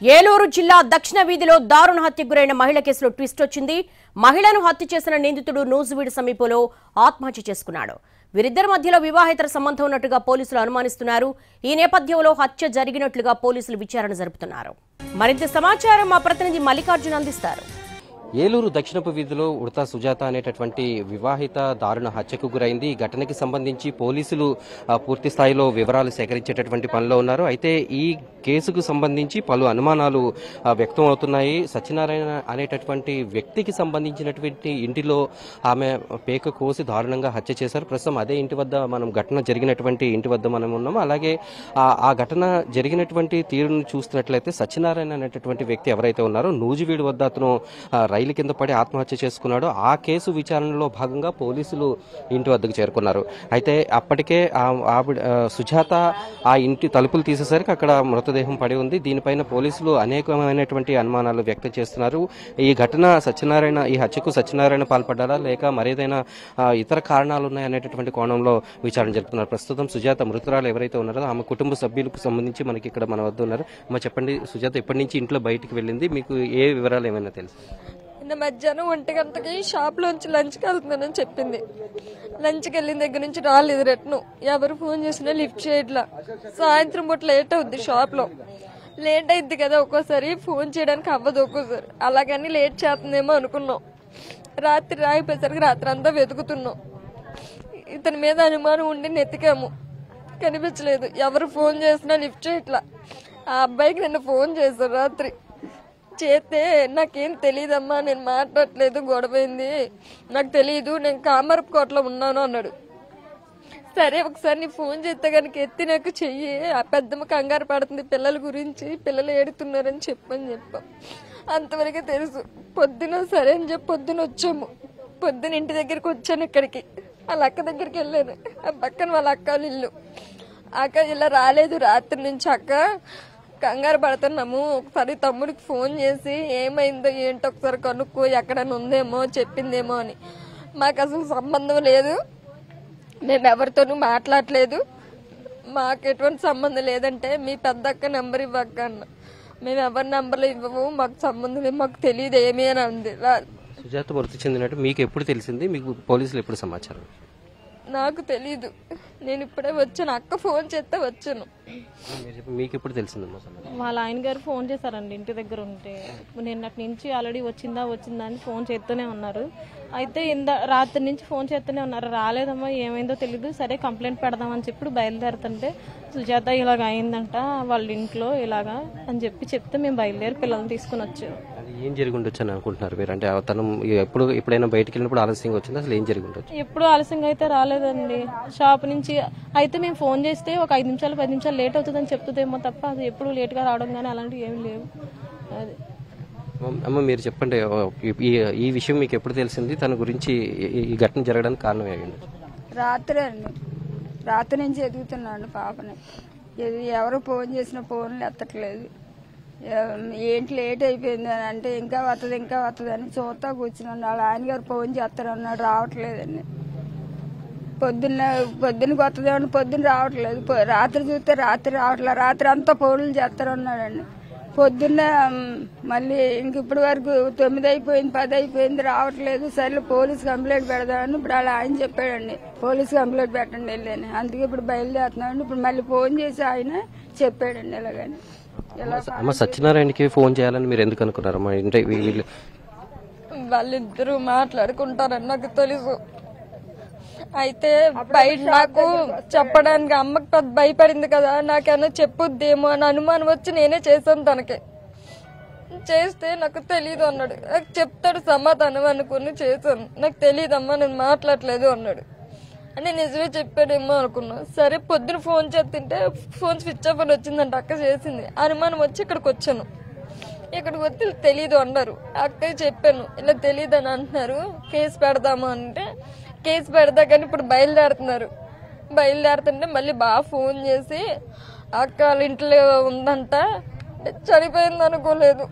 ఏలూరు జిల్లా దక్షిణ వీధిలో దారుణ హత్యకు గురైన మహిళ కేసులో ట్విస్ట్ వచ్చింది మహిళను హత్య చేసిన నిందితుడు నూజువీడు సమీపంలో ఆత్మహత్య చేసుకున్నాడు వీరిద్దరి మధ్యలో వివాహేతర సంబంధం ఉన్నట్టుగా పోలీసులు అనుమానిస్తున్నారు ఈ నేపథ్యంలో హత్య జరిగినట్లుగా పోలీసులు విచారణ జరుపుతున్నారు మరింత సమాచారం మా ప్రతినిధి మల్లికార్జున్ అందిస్తారు ఏలూరు దక్షిణపు వీధిలో ఉడతా సుజాత అనేటటువంటి వివాహిత దారుణ హత్యకు గురైంది ఈ ఘటనకి సంబంధించి పోలీసులు ఆ, పూర్తి స్థాయిలో వివరాలు సేకరించేటటువంటి పనిలో ఉన్నారు అయితే ఈ కేసుకు సంబంధించి పలు అనుమానాలు ఆ, వ్యక్తం అవుతున్నాయి సత్యనారాయణ అనేటటువంటి వ్యక్తికి సంబంధించినటువంటి ఇంటిలో ఆమె పేక కోసి దారుణంగా హత్య చేశారు ప్రస్తుతం అదే ఇంటి వద్ద మనం ఘటన జరిగినటువంటి ఇంటి వద్ద మనం ఉన్నాము అలాగే ఆ ఆ ఘటన జరిగినటువంటి తీరును చూస్తున్నట్లయితే సత్యనారాయణ అనేటటువంటి వ్యక్తి ఎవరైతే ఉన్నారో నూజివీడు వద్ద అతను ఆ, రైలు కింద పడి ఆత్మహత్య చేసుకున్నాడో ఆ కేసు విచారణలో భాగంగా పోలీసులు ఇంటి వద్దకు చేరుకున్నారు అయితే అప్పటికే ఆ ఆవిడ ఆ, సుజాత ఆ ఇంటి తలుపులు తీసేసరికి అక్కడ మృతదేహం పడి ఉంది దీనిపైన పోలీసులు అనేకమైనటువంటి అనుమానాలు వ్యక్తం చేస్తున్నారు ఈ ఘటన సత్యనారాయణ ఈ హత్యకు సత్యనారాయణ పాల్పడ్డారా లేక మరేదైనా ఆ, ఇతర కారణాలు ఉన్నాయనేటటువంటి కోణంలో విచారణ జరుపుతున్నారు ప్రస్తుతం సుజాత మృతురాలు ఎవరైతే ఉన్నారో ఆమె కుటుంబ సభ్యులకు సంబంధించి మనకి ఇక్కడ మన వద్ద ఉన్నారు అమ్మ చెప్పండి సుజాత ఎప్పటి నుంచి ఇంట్లో బయటికి వెళ్ళింది మీకు ఏ వివరాలు ఏమైనా తెలుసు నిన్న మధ్యాహ్నం ఒంటి గంటకి షాప్లోంచి లంచ్కి వెళ్తున్నానని చెప్పింది లంచ్కి వెళ్ళిన దగ్గర నుంచి రాలేదు రిటర్న్ ఎవరు ఫోన్ చేసినా లిఫ్ట్ చేయట్లా సాయంత్రం పూట లేట్ అవుద్ది షాప్లో లేట్ అయింది కదా ఒక్కోసారి ఫోన్ చేయడానికి అవ్వదు ఒక్కోసారి అలాగని లేట్ చేస్తుందేమో అనుకున్నాం రాత్రి రాయిపోయేసరికి రాత్రి అంతా వెతుకుతున్నాం ఇతని మీద అనుమానం ఉండి నెతికాము కనిపించలేదు ఎవరు ఫోన్ చేసినా లిఫ్ట్ చేయట్లా ఆ అబ్బాయికి నిన్న ఫోన్ చేశారు రాత్రి చేస్తే నాకేం తెలియదమ్మా నేను మాట్లాడట్లేదు గొడవైంది నాకు తెలియదు నేను కామరపు కోటలో ఉన్నాను అన్నాడు సరే ఒకసారి నీ ఫోన్ చేస్తే కనుక ఎత్తి నాకు చెయ్యి ఆ పెద్దమ్మ కంగారు పడుతుంది పిల్లల గురించి పిల్లలు ఏడుతున్నారని చెప్పని చెప్పాం అంతవరకే తెలుసు పొద్దున సరే అని చెప్పి పొద్దున వచ్చాము పొద్దున ఇంటి దగ్గరికి వచ్చాను ఇక్కడికి వాళ్ళ అక్క దగ్గరికి వెళ్ళాను ఆ పక్కన వాళ్ళ అక్క వాళ్ళ ఇల్లు అక్క ఇలా రాలేదు రాత్రి నుంచి అక్క కంగారు పడుతున్నాము ఒకసారి తమ్ముడికి ఫోన్ చేసి ఏమైందో ఏంటో ఒకసారి కనుక్కో ఎక్కడైనా ఉందేమో చెప్పిందేమో అని మాకు అసలు సంబంధం లేదు మేము ఎవరితోనూ మాట్లాడలేదు మాకు ఎటువంటి సంబంధం లేదంటే మీ పెద్దక్క నెంబర్ ఇవ్వక్క అన్న మేము ఎవరి నెంబర్లు ఇవ్వము మాకు సంబంధం లేదు మాకు తెలియదు ఏమీ అని అంది రా- సుజాత మృతి చెందినట్టు మీకు ఎప్పుడు తెలిసింది మీకు పోలీసులు ఎప్పుడు సమాచారం నాకు తెలీదు నేను ఇప్పుడే వచ్చాను అక్క ఫోన్ చేస్తే వచ్చాను మీరు చెప్పండి, మీకు ఎప్పుడు తెలిసిందమ్మా సమాచారం వాళ్ళ ఆయన గారు ఫోన్ చేశారండి ఇంటి దగ్గర ఉంటే నిన్నటి నుంచి ఆల్రెడీ వచ్చిందా వచ్చిందా అని ఫోన్ చేస్తూనే ఉన్నారు అయితే ఇంద రాత్రి నుంచి ఫోన్ చేస్తూనే ఉన్నారు రాలేదమ్మా ఏమైందో తెలీదు సరే కంప్లైంట్ పెడదామని చెప్పి బయలుదేరుతుంటే సుజాత ఇలాగ అయిందంట వాళ్ళ ఇంట్లో ఇలాగా అని చెప్పి చెప్తే మేము బయలుదేరి పిల్లల్ని తీసుకుని వచ్చాము అది ఏం జరిగి ఉండొచ్చు అని అనుకుంటున్నారు మీరు అంటే తను ఎప్పుడు ఎప్పుడైనా బయటికి వెళ్ళినప్పుడు ఆలస్యంగా వచ్చింది అసలు ఏం జరిగి ఉండొచ్చు ఎప్పుడు ఆలస్యంగా అయితే రాలేదండి షాప్ నుంచి అయితే మేము ఫోన్ చేస్తే ఒక ఐదు నిమిషాలు పది నిమిషాలు లేట్ అవుతుందని చెప్తుందేమో తప్ప అది ఎప్పుడు లేట్గా రావడం కానీ అలాంటివి ఏమి లేవు అది అమ్మ- అమ్మ మీరు చెప్పండి ఈ- ఈ ఈ విషయం మీకు ఎప్పుడు తెలిసింది తన గురించి ఈ- ఈ ఘటన జరగడానికి కారణం ఏమి ఉండొచ్చు రాత్రి అండి రాత్రి నుంచి ఎదుగుతున్నాను పాపని ఇది ఎవరు ఫోన్ చేసిన ఫోన్లు ఎత్తట్లేదు ఏ- ఏంటి లేట్ అయిపోయింది అని అంటే ఇంకా వస్తుంది ఇంకా వస్తుంది అని చూస్తా కూర్చున్నాను వాళ్ళ ఆయన గారు ఫోన్ చేస్తారన్నాడు రావట్లేదండి పొద్దున్న పొద్దున్నకి వస్తుందేమని పొద్దున్న రావట్లేదు పొ- రాత్రి చూస్తే రాత్రి రావట్లేదు రాత్రి అంతా ఫోన్లు చేస్తారన్నాడండి పొద్దున్న మ్, మళ్ళీ ఇంక ఇప్పటి వరకు తొమ్మిది అయిపోయింది పది అయిపోయింది రావట్లేదు సర్లే పోలీస్ కంప్లైంట్ పెడదామని ఇప్పుడు అలా ఆయన చెప్పాడండి పోలీస్ కంప్లైంట్ పెట్టండి వెళ్ళని అందుకే ఇప్పుడు బయలుదేరుతున్నాడు ఇప్పుడు మళ్ళీ ఫోన్ చేసి ఆయన చెప్పాడండి ఇలాగని ఇలా అమ్మ సత్యనారాయణకి ఫోన్ చేయాలని మీరు ఎందుకు అనుకున్నారు అమ్మా అంటే వీ- వీళ్ళు వాళ్ళిద్దరూ మాట్లాడుకుంటారని నాకు తెలుసు అయితే బయట నాకు చెప్పడానికి అమ్మకి పెద్ద భయపడింది కదా నాకేమన్నా చెప్పుద్దేమో అని అనుమానం వచ్చి నేనే చేశాను తనకి చేస్తే నాకు తెలియదు అన్నాడు నాకు చెప్తాడు సమాధానం అనుకుని చేశాను నాకు తెలియదమ్మా నేను మాట్లాడలేదు అన్నాడు అని నిజమే చెప్పాడేమో అనుకున్నా సరే పొద్దున ఫోన్ చేస్తుంటే ఫోన్ స్విచ్ ఆఫ్ అని వచ్చిందంట అక్క చేసింది అనుమానం వచ్చి ఇక్కడికి వచ్చాను ఇక్కడికి వచ్చి తెలియదు అన్నారు అక్కకి చెప్పాను ఇలా తెలియదు అని అంటున్నారు కేసు పెడదాము అంటే కేసు పెడదా కానీ ఇప్పుడు బయలుదేరుతున్నారు బయలుదేరుతుంటే మళ్ళీ బాగా ఫోన్ చేసి అక్క వాళ్ళ ఇంట్లో ఉందంట చనిపోయింది అనుకోలేదు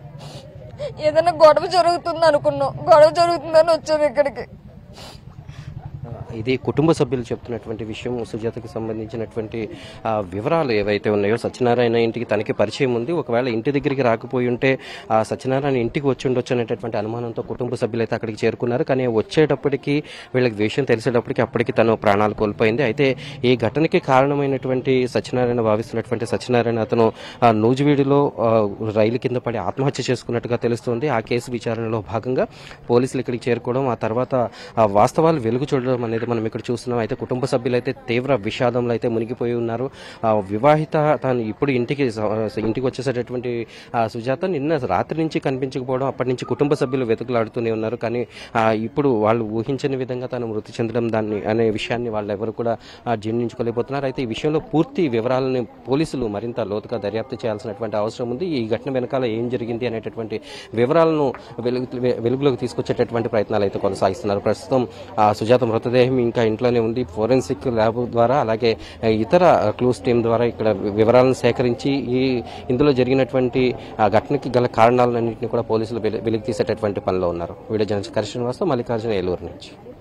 ఏదైనా గొడవ జరుగుతుంది అనుకున్నాం గొడవ జరుగుతుందని వచ్చాను ఇక్కడికి ఇది కుటుంబ సభ్యులు చెప్తున్నటువంటి విషయం సుజాతకి సంబంధించినటువంటి ఆ, వివరాలు ఏవైతే ఉన్నాయో సత్యనారాయణ ఇంటికి తనకి పరిచయం ఉంది ఒకవేళ ఇంటి దగ్గరికి రాకపోయి ఉంటే ఆ సత్యనారాయణ ఇంటికి వచ్చి ఉండొచ్చు అనేటటువంటి అనుమానంతో కుటుంబ సభ్యులు అయితే అక్కడికి చేరుకున్నారు కానీ వచ్చేటప్పటికి వీళ్ళకి విషయం తెలిసేటప్పటికి అప్పటికి తను ప్రాణాలు కోల్పోయింది అయితే ఈ ఘటనకి కారణమైనటువంటి సత్యనారాయణ భావిస్తున్నటువంటి సత్యనారాయణ అతను ఆ, నూజివీడులో ఆ, రైలు కింద పడి ఆత్మహత్య చేసుకున్నట్టుగా తెలుస్తుంది ఆ కేసు విచారణలో భాగంగా పోలీసులు ఇక్కడికి చేరుకోవడం ఆ తర్వాత ఆ వాస్తవాలు వెలుగు చూడడం అనేది మనం ఇక్కడ చూస్తున్నాం అయితే కుటుంబ సభ్యులు అయితే తీవ్ర విషాదంలో అయితే మునిగిపోయి ఉన్నారు ఆ వివాహిత తాను ఇప్పుడు ఇంటికి స- ఇంటికి వచ్చేసేటటువంటి ఆ సుజాత నిన్న రాత్రి నుంచి కనిపించకపోవడం అప్పటి నుంచి కుటుంబ సభ్యులు వెతుకులాడుతూనే ఉన్నారు కానీ ఆ, ఇప్పుడు వాళ్ళు ఊహించని విధంగా తాను మృతి చెందడం దాన్ని అనే విషయాన్ని వాళ్ళు ఎవరు కూడా ఆ, జీర్ణించుకోలేకపోతున్నారు అయితే ఈ విషయంలో పూర్తి వివరాలను పోలీసులు మరింత లోతుగా దర్యాప్తు చేయాల్సినటువంటి అవసరం ఉంది ఈ ఘటన వెనకాల ఏం జరిగింది అనేటటువంటి వివరాలను వెలుగు వెలుగులోకి తీసుకొచ్చేటటువంటి ప్రయత్నాలు అయితే కొనసాగిస్తున్నారు ప్రస్తుతం ఆ సుజాత మృతదేహం ఇంకా ఇంట్లోనే ఉంది ఫోరెన్సిక్ ల్యాబ్ ద్వారా అలాగే ఆ, ఇతర క్లూస్ టీం ద్వారా ఇక్కడ వివరాలను సేకరించి ఈ ఇందులో జరిగినటువంటి ఆ ఘటనకి గల కారణాలన్నింటినీ కూడా పోలీసులు వెలు- వెలికి తీసేటటువంటి పనిలో ఉన్నారు వీడియో జర్నలిస్ట్ కరిశ్రీనివాస మల్లికార్జున ఏలూరు నుంచి